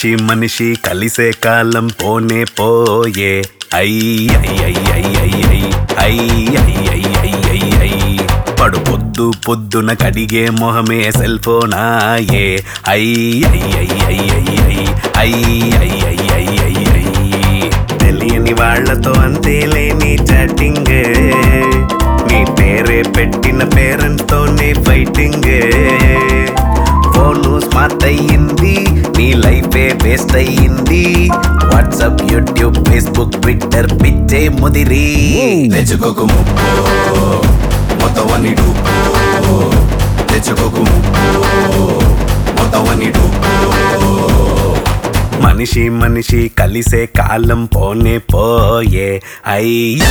మనిషి మనిషి కలిసే కాలం పోనే పోయే ఐ ఐ ఐ ఐ ఐ ఐ ఐ ఐ ఐ ఐ ఐ ఐ పడు పొద్దు పొద్దున కడిగే మొహమే సెల్ ఫోనాయే ఐ ఐ ఐ ఐ ఐ ఐ ఐ ఐ ఐ ఐ ఐ ఐ తెలియని వాళ్ళతో అంతేలేని చాటింగ్ నీ పేరే పెట్టిన పేరెంట్స్ తోనే ఫైటింగ్ ఫోను స్మార్ట్ అయ్యింది నీ లైఫే వేస్ట్ అయ్యింది వాట్సాప్ యూట్యూబ్ ఫేస్బుక్ ట్విట్టర్ పిచ్చే ముదిరి తెచ్చుకోకు ముప్పు మొత్తం అన్ని డూపు తెచ్చుకోకు ముప్పు మొత్తం అన్ని డూపు మనిషి మనిషి కలిసే కాలం పోనే పోయే అయ్యి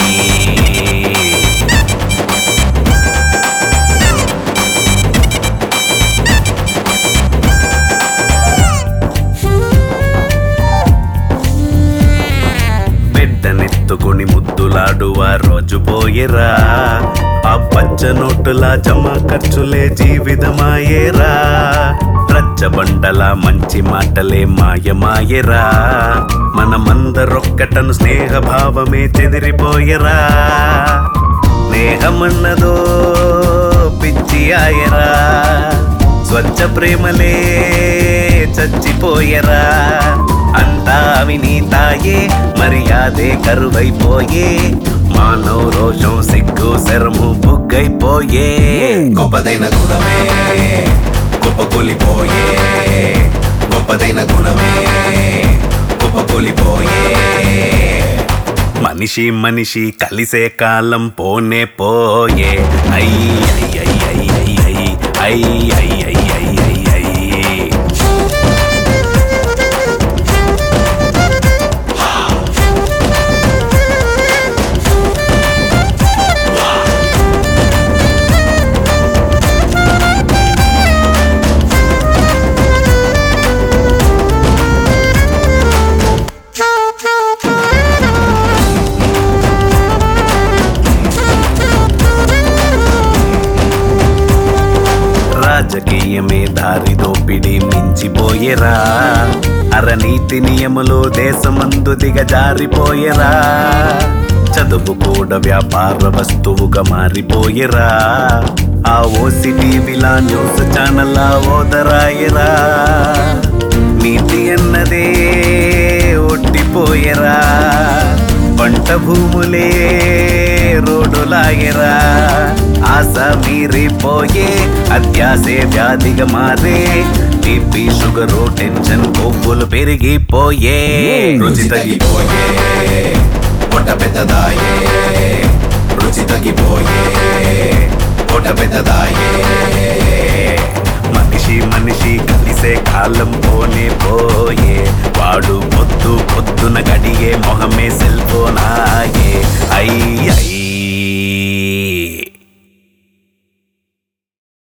బిడ్డనెత్తుకుని ముద్దులాడువా రోజు పోయేరా ఆ పచ్చ నోటుల జమ ఖర్చులే జీవితమాయేరా రచ్చబండల మంచి మాటలే మాయమాయరా మనమందరొక్కటను స్నేహభావమే చెదిరిపోయరా స్నేహమన్నదో పిచ్చి ఆయరా స్వచ్ఛ ప్రేమలే చచ్చిపోయరా అంతా అవినీతాయే మర్యాదే కరువైపోయే మానవ రోషం సిగ్గు శరము బుగ్గైపోయే గొప్పదైన గుణమే గొప్ప కూలిపోయే గొప్పదైన గుణమే గొప్ప కూలిపోయే మనిషి మనిషి కలిసే కాలం పోనే పోయే ఐ ఐ ఐ ఐ ఐ ఐ ఐ ఐ ఐ ఐ ఐ ఐ రాజకీయమే దారి దోపిడి మించిపోయేరా అరనీతి నియములు దేశమందు దిగజారిపోయేరా చదువు కూడా వ్యాపార వస్తువుగా మారిపోయేరా ఆ ఓసి టీవీలా న్యూస్ ఛానల్ ఓదరాయరా నీతి అన్నదే ఒట్టిపోయేరా పంట భూములే రోడ్డులాగెరా ఆశ మీరిపోయే అత్యాసే వ్యాధిగా మారే బీపీ షుగరు టెన్షన్ కొవ్వులు పెరిగిపోయే రుచి తగ్గిపోయే పొట్ట పెద్దదాయే రుచి తగ్గిపోయే పొట్ట పెద్దదాయే మనిషి మనిషి కలిసే కాలం పోనే పోయే వాడు